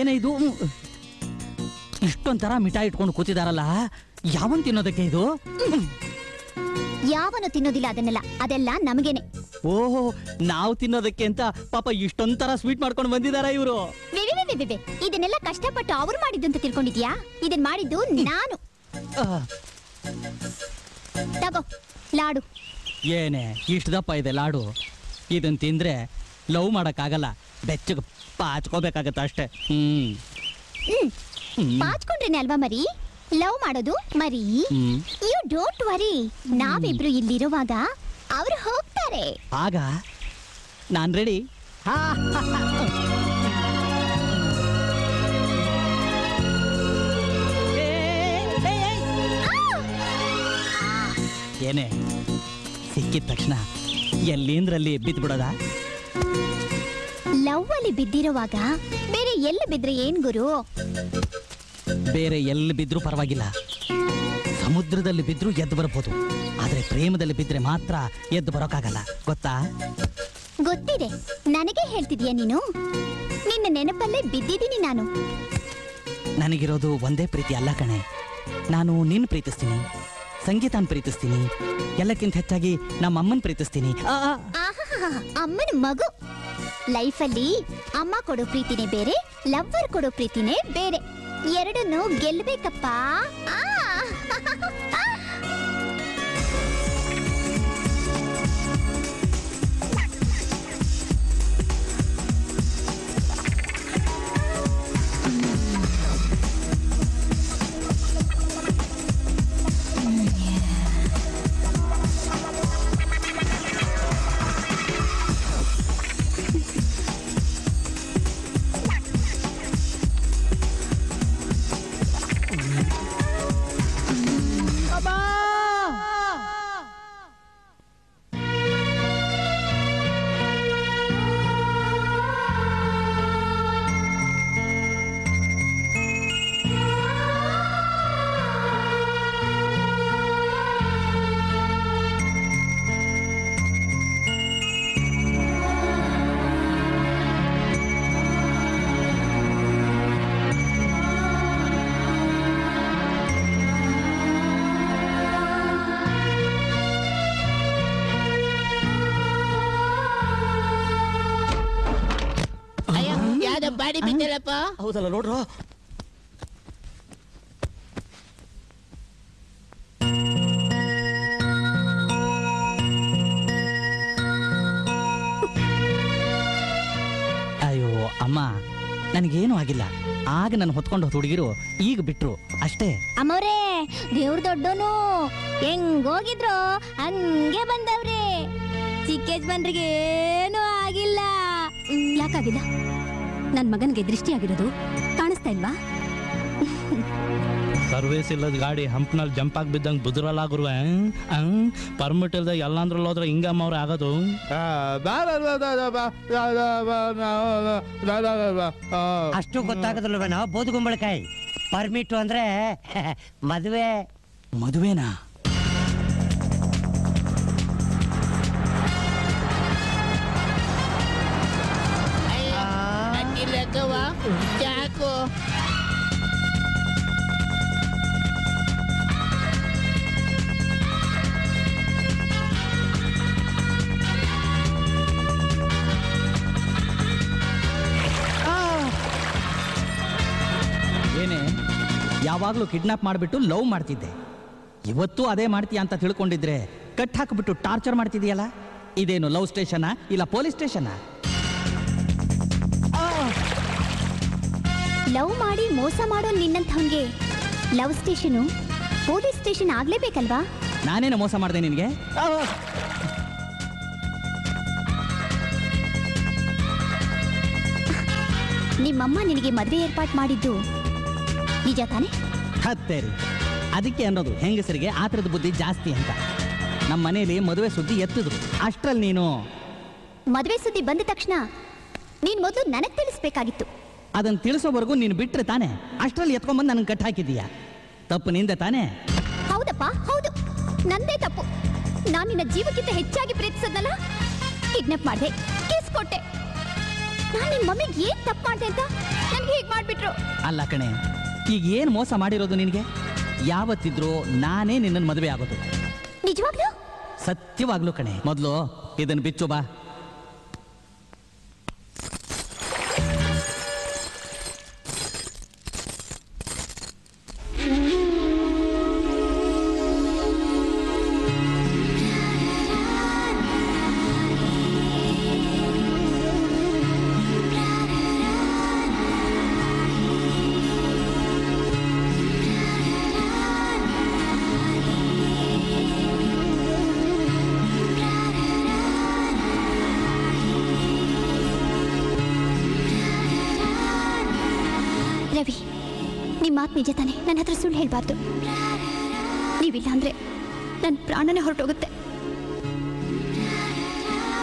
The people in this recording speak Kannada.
ಏನೇ ಇದು ಇಷ್ಟೊಂಥರ ಮಿಠಾಯಿ ಇಟ್ಕೊಂಡು ಕೂತಿದಾರಲ್ಲ ಯಾವನ್ ತಿನ್ನೋದಕ್ಕೆ ಇದು ಯಾವನು ತಿನ್ನೋದಿಲ್ಲ ಅದನ್ನೆಲ್ಲ ಅದೆಲ್ಲ ನಮಗೇನೆ ಓಹೋ ನಾವು ತಿನ್ನೋದಕ್ಕೆ ಅಂತ ಪಾಪ ಇಷ್ಟೊಂಥರ ಸ್ವೀಟ್ ಮಾಡ್ಕೊಂಡು ಬಂದಿದಾರ ಇವರು ವೆ, ವೆ, ವೆ, ವೆ, ವೆ, ವೆ. ಇದನ್ನೆಲ್ಲ ಕಷ್ಟಪಟ್ಟು ಅವ್ರು ಮಾಡಿದ್ದು ಅಂತ ತಿಳ್ಕೊಂಡಿದ್ಯಾ ಇದನ್ ಮಾಡಿದ್ದು ನಾನು ತಗೋ ಲಾಡು ಏನೇ ಇಷ್ಟು ದಪ್ಪ ಇದೆ ಲಾಡು ಇದನ್ ತಿಂದ್ರೆ ಲವ್ ಮಾಡಕ್ಕಾಗಲ್ಲ ಬೆಚ್ಚಗೆ ಪಾಚ್ಕೋಬೇಕಾಗತ್ತೆ ಅಷ್ಟೇ ಹ್ಮ್ ಹ್ಮ್ ಹ್ಮ್. ಪಾಚ್ಕೊಂಡ್ರೇನೆ ಅಲ್ವಾ ಮರಿ ಲವ್ ಮಾಡೋದು ಮರಿ ಹ್ಮ್ ಯು ಡೋಂಟ್ ವರಿ ನಾವಿಬ್ರು ಇಲ್ಲಿರುವಾಗ ಅವ್ರು ಹೋಗ್ತಾರೆ ಆಗ ನಾನ್ ರೆಡಿ ಏನೇ ಸಿಕ್ಕಿದ ತಕ್ಷಣ ಎಲ್ಲಿಂದ್ರಲ್ಲಿ ಬಿದ್ದು ಬಿಡೋದ ಲವ್ ಅಲ್ಲಿ ಬಿದ್ದಿರುವಾಗ ಬೇರೆ ಎಲ್ಲಿ ಬಿದ್ರೆ ಏನ್ ಗುರು ಬೇರೆ ಎಲ್ಲಿ ಬಿದ್ರೂ ಪರವಾಗಿಲ್ಲ ಸಮುದ್ರದಲ್ಲಿ ಬಿದ್ರೂ ಎದ್ದು ಬರಬಹುದು ಆದ್ರೆ ಪ್ರೇಮದಲ್ಲಿ ಬಿದ್ರೆ ಮಾತ್ರ ಎದ್ದು ಬರೋಕ್ಕಾಗಲ್ಲ ಗೊತ್ತಾ ಗೊತ್ತಿದೆ ನನಗೆ ಹೇಳ್ತಿದ್ಯಾ ನೀನು ನಿನ್ನ ನೆನಪಲ್ಲೇ ಬಿದ್ದಿದ್ದೀನಿ ನಾನು ನನಗಿರೋದು ಒಂದೇ ಪ್ರೀತಿ ಅಲ್ಲ ಕಣೆ ನಾನು ನಿನ್ ಪ್ರೀತಿಸ್ತೀನಿ ಸಂಗೀತನ್ ಪ್ರೀತಿಸ್ತೀನಿ ಎಲ್ಲಕ್ಕಿಂತ ಹೆಚ್ಚಾಗಿ ನಮ್ಮ ಅಮ್ಮನ್ ಪ್ರೀತಿಸ್ತೀನಿ ಆ, ಆ, ಆಹಾಹಾ, ಅಮ್ಮನ ಮಗು ಲೈಫಲ್ಲಿ ಅಮ್ಮ ಕೊಡೋ ಪ್ರೀತಿನೇ ಬೇರೆ ಲವ್ವರ್ ಕೊಡೋ ಪ್ರೀತಿನೇ ಬೇರೆ ಎರಡನ್ನು ಗೆಲ್ಬೇಕಪ್ಪ ಆ ಅಯ್ಯೋ ಯಾವ್ದೋ ಬಾಡಿ ಬಿದ್ದಲ್ಲಪ್ಪ ಹೌದಲ್ಲ ನೋಡ್ರು ಅಯ್ಯೋ ಅಮ್ಮ ನನಗೇನು ಆಗಿಲ್ಲ ಆಗ ನಾನು ಹೊತ್ಕೊಂಡು ಹೋದ ಹುಡುಗಿರು ಈಗ ಬಿಟ್ರು ಅಷ್ಟೇ ಅಮ್ಮವ್ರೇ ದೇವ್ರ ದೊಡ್ಡೋನು ಹೆಂಗ್ ಹೋಗಿದ್ರು ಹಂಗೆ ಬಂದವ್ರೆ ಚಿಕ್ಕ ಯಜಮಾನ್ರಿಗೆ ಏನೂ ಆಗಿಲ್ಲ ಯಾಕಾಗಿಲ್ಲ ನನ್ ಮಗನ್ಗೆ ದೃಷ್ಟಿ ಆಗಿರೋದು ಕಾಣಿಸ್ತಾ ಇಲ್ವಾ ಸರ್ವಿಸ್ ಇಲ್ಲದ ಗಾಡಿ ಹಂಪ್ನಲ್ಲಿ ಜಂಪ್ ಆಗಿ ಬಿದ್ದಂಗೆ ಬುದ್ರಲ್ಲಾಗುರುವೆ ಪರ್ಮಿಟ್ ಇಲ್ದ ಎಲ್ಲಾಂದ್ರಲ್ಲಿ ಹೋದ್ರೆ ಹಿಂಗಮ್ಮ ಆಗೋದು ಅಷ್ಟು ಗೊತ್ತಾಗದಲ್ವೇನೋ ಬೋಧಗುಂಬಳಕಾಯಿ ಪರ್ಮಿಟ್ ಅಂದ್ರೆ ಮದುವೆ ಮದುವೆನಾ ಅಯ್ಯೋ ಅಡ್ಡಿಲ್ಲಕ್ಕವ ಯಾಕೋ ಏನೇ ಯಾವಾಗಲೂ ಕಿಡ್ನಾಪ್ ಮಾಡಿಬಿಟ್ಟು ಲವ್ ಮಾಡ್ತಿದ್ದೆ ಇವತ್ತು ಅದೇ ಮಾಡ್ತೀಯ ಅಂತ ತಿಳ್ಕೊಂಡಿದ್ರೆ ಕಟ್ ಹಾಕಿಬಿಟ್ಟು ಟಾರ್ಚರ್ ಮಾಡ್ತಿದೀಯಲ್ಲ ಇದೇನು ಲವ್ ಸ್ಟೇಷನಾ ಇಲ್ಲ ಪೊಲೀಸ್ ಸ್ಟೇಷನಾ ಲವ್ ಮಾಡಿ ಮೋಸ ಮಾಡೋ ನಿನ್ನಂಥವ್ಗೆ ಲವ್ ಸ್ಟೇಷನು ಪೊಲೀಸ್ ಸ್ಟೇಷನ್ ಆಗ್ಲೇಬೇಕಲ್ವಾ ನಾನೇನು ಮೋಸ ಮಾಡಿದೆ ನಿನಗೆ ನಿಮ್ಮಮ್ಮ ನಿನಗೆ ಮದುವೆ ಏರ್ಪಾಟ್ ಮಾಡಿದ್ದು ನಿಜ ತಾನೆ ಹತ್ತೇರಿ ಅದಕ್ಕೆ ಅನ್ನೋದು ಹೆಂಗಸರಿಗೆ ಆತರದ ಬುದ್ಧಿ ಜಾಸ್ತಿ ಅಂತ ನಮ್ಮ ಮನೇಲಿ ಮದುವೆ ಸುದ್ದಿ ಎತ್ತಿದ್ರು ಅಷ್ಟ್ರಲ್ಲಿ ನೀನು ಮದುವೆ ಸುದ್ದಿ ಬಂದ ತಕ್ಷಣ ನೀನ್ ಮೊದಲು ನನಗ್ ತಿಳಿಸ್ಬೇಕಾಗಿತ್ತು ಅದನ್ನ ತಿಳಿಸೋವರೆಗೂ ನೀನು ಬಿಟ್ರೆ ತಾನೆ ಅಷ್ಟ್ರಲ್ಲಿ ಎತ್ಕೊಂಡ್ಬಂದು ನನಗೆ ಕಟ್ ಹಾಕಿದೀಯ ತಪ್ಪು ನಿಂದೆ ತಾನೇ ಹೌದಪ್ಪ ಹೌದು ನಂದೇ ತಪ್ಪು ನಾನು ನಿನ್ನ ಜೀವಕ್ಕಿಂತ ಹೆಚ್ಚಾಗಿ ಪ್ರೀತಿಸದ್ನಲ್ಲ ಕಿಡ್ನಾಪ್ ಮಾಡಿದೆ ಕಿಸ್ ಕೊಟ್ಟೆ ನಾನು ನಿಮ್ಮ ಮಮ್ಮಿಗೆ ಏನ್ ತಪ್ಪು ಮಾಡ್ದೆ ಅಂತ ನನ್ಗೆ ಹೀಗೆ ಮಾಡ್ಬಿಟ್ರು ಅಲ್ಲ ಕಣೆ ಈಗ ಏನು ಮೋಸ ಮಾಡಿರೋದು ನಿನಗೆ ಯಾವತ್ತಿದ್ರೂ ನಾನೇ ನಿನ್ನನ್ನು ಮದುವೆ ಆಗೋದು ನಿಜವಾಗ್ಲೂ ಸತ್ಯವಾಗ್ಲು ಕಣೆ ಮೊದಲು ಇದನ್ನು ಬಿಚ್ಚು ಬಾ ರವಿ ನಿಮ್ಮ ಮಾತು ನಿಜ ತಾನೆ ನನ್ನ ಹತ್ರ ಸುಳ್ಳು ಹೇಳ್ಬಾರ್ದು ನೀವಿಲ್ಲ ಅಂದ್ರೆ ನನ್ನ ಪ್ರಾಣನೇ ಹೊರಟೋಗುತ್ತೆ